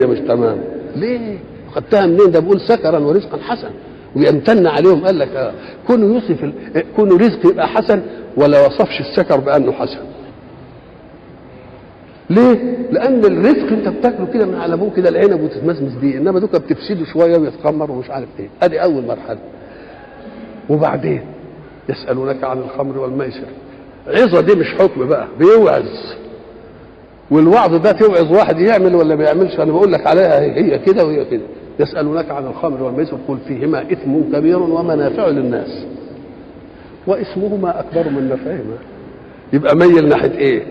مش تمام ليه خدتها منين ده بيقول سكرا ورزقا حسن ويمتن عليهم قال لك آه كونوا يوصف ال- كونوا رزق يبقى حسن ولا وصفش السكر بانه حسن ليه؟ لأن الرزق أنت بتاكله كده من على أبوه كده العنب وتتمزمز بيه، إنما دوكا بتفسده شوية ويتخمر ومش عارف إيه، أدي أول مرحلة. وبعدين يسألونك عن الخمر والميسر. عظة دي مش حكم بقى، بيوعظ. والوعظ ده توعظ واحد يعمل ولا ما يعملش انا بقول لك عليها هي كده وهي كده يسالونك عن الخمر والميسر قل فيهما اثم كبير ومنافع للناس واسمهما اكبر من نفعهما يبقى ميل ناحيه ايه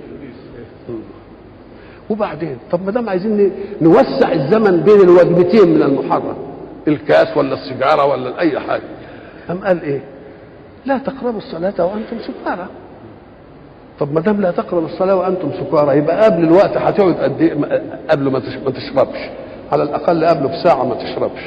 وبعدين طب ما دام عايزين ن- نوسع الزمن بين الوجبتين من المحرم الكاس ولا السيجاره ولا اي حاجه قام قال ايه لا تقربوا الصلاه وانتم سكارى طب ما دام لا تقرب الصلاه وانتم سكارى يبقى قبل الوقت هتقعد قد ايه ما- قبل ما تش- ما تشربش على الاقل قبله بساعه ما تشربش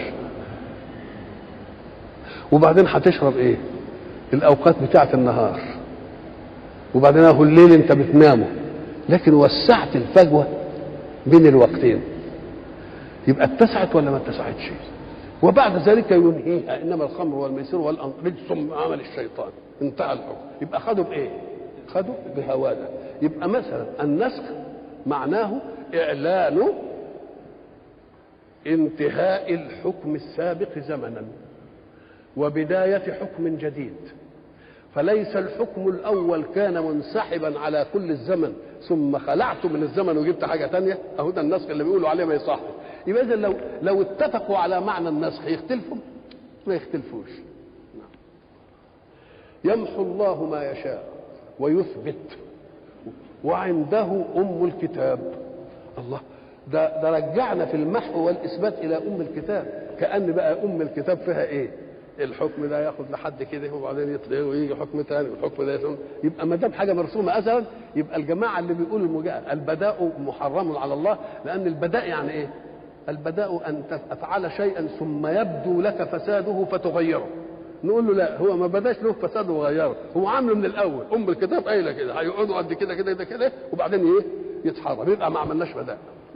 وبعدين هتشرب ايه الاوقات بتاعه النهار وبعدين اهو الليل انت بتنامه لكن وسعت الفجوه بين الوقتين يبقى اتسعت ولا ما اتسعتش وبعد ذلك ينهيها انما الخمر والميسر والأنصار رجس من عمل الشيطان انتهى الحكم يبقى خدوا بايه؟ خدوا بهواده يبقى مثلا النسخ معناه اعلان انتهاء الحكم السابق زمنا وبدايه حكم جديد فليس الحكم الاول كان منسحبا على كل الزمن ثم خلعت من الزمن وجبت حاجه تانية اهو ده النسخ اللي بيقولوا عليه ما يصح يبقى اذا لو لو اتفقوا على معنى النسخ يختلفوا ما يختلفوش يمحو الله ما يشاء ويثبت وعنده ام الكتاب الله ده ده رجعنا في المحو والاثبات الى ام الكتاب كان بقى ام الكتاب فيها ايه الحكم ده ياخد لحد كده وبعدين يطلع ويجي حكم تاني والحكم ده يسمى. يبقى ما دام حاجه مرسومه ازلا يبقى الجماعه اللي بيقولوا المجا... البداء محرم على الله لان البداء يعني ايه؟ البداء ان تفعل شيئا ثم يبدو لك فساده فتغيره نقول له لا هو ما بداش له فساد وغيره هو عامله من الاول ام الكتاب قايله كده هيقعدوا قد كده كده كده كده وبعدين ايه يتحرم يبقى ما عملناش بداء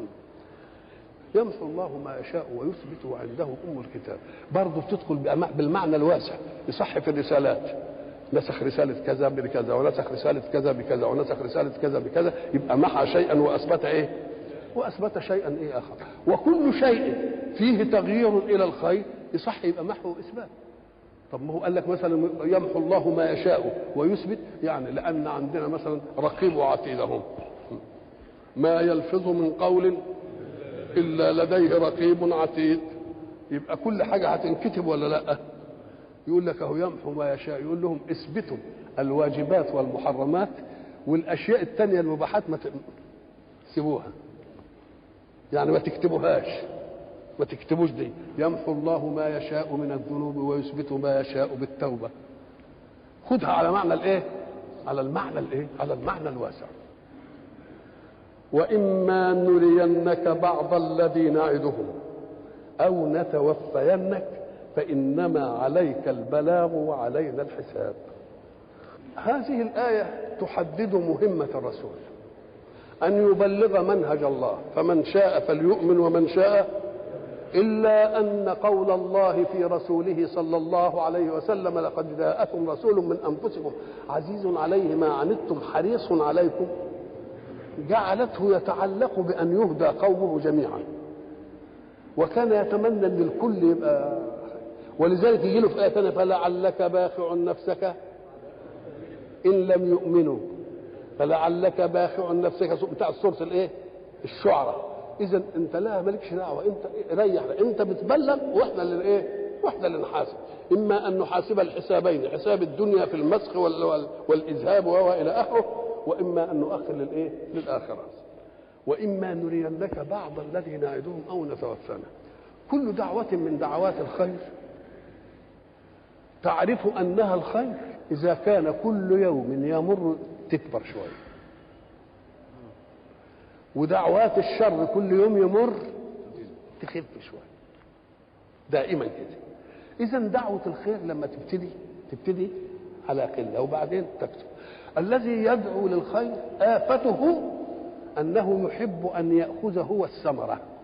يمحو الله ما يشاء ويثبت وعنده ام الكتاب برضه بتدخل بأما- بالمعنى الواسع يصح في الرسالات نسخ رسالة كذا بكذا ونسخ رسالة كذا بكذا ونسخ رسالة كذا بكذا يبقى محى شيئا وأثبت إيه؟ وأثبت شيئا إيه آخر وكل شيء فيه تغيير إلى الخير يصح يبقى محو وإثبات طب ما هو قال لك مثلا يمحو الله ما يشاء ويثبت يعني لأن عندنا مثلا رقيب وعتيد هم ما يلفظ من قول الا لديه رقيب عتيد يبقى كل حاجه هتنكتب ولا لا يقول لك اهو يمحو ما يشاء يقول لهم اثبتوا الواجبات والمحرمات والاشياء التانية المباحات ما ت- سيبوها يعني ما تكتبوهاش ما تكتبوش دي يمحو الله ما يشاء من الذنوب ويثبت ما يشاء بالتوبه خدها على معنى الايه على المعنى الايه على المعنى الواسع واما نرينك بعض الذي نعدهم او نتوفينك فانما عليك البلاغ وعلينا الحساب هذه الايه تحدد مهمه الرسول ان يبلغ منهج الله فمن شاء فليؤمن ومن شاء الا ان قول الله في رسوله صلى الله عليه وسلم لقد جاءكم رسول من انفسكم عزيز عليه ما عنتم حريص عليكم جعلته يتعلق بأن يهدى قومه جميعا وكان يتمنى ان الكل يبقى ولذلك يجي له في آية ثانية فلعلك باخع نفسك إن لم يؤمنوا فلعلك باخع نفسك بتاع سورة الإيه؟ الشعراء إذا أنت لا مالكش دعوة أنت ريح أنت بتبلغ وإحنا اللي إيه؟ وإحنا اللي نحاسب إما أن نحاسب الحسابين حساب الدنيا في المسخ وال- وال- والإذهاب وإلى آخره واما ان نؤخر للايه؟ للاخره. واما نرينك بعض الذي نعدهم او نتوفانا. كل دعوة من دعوات الخير تعرف انها الخير اذا كان كل يوم يمر تكبر شويه. ودعوات الشر كل يوم يمر تخف شويه. دائما كده. اذا دعوة الخير لما تبتدي تبتدي على قله وبعدين تكتب. الذي يدعو للخير آفته أنه يحب أن يأخذ هو الثمرة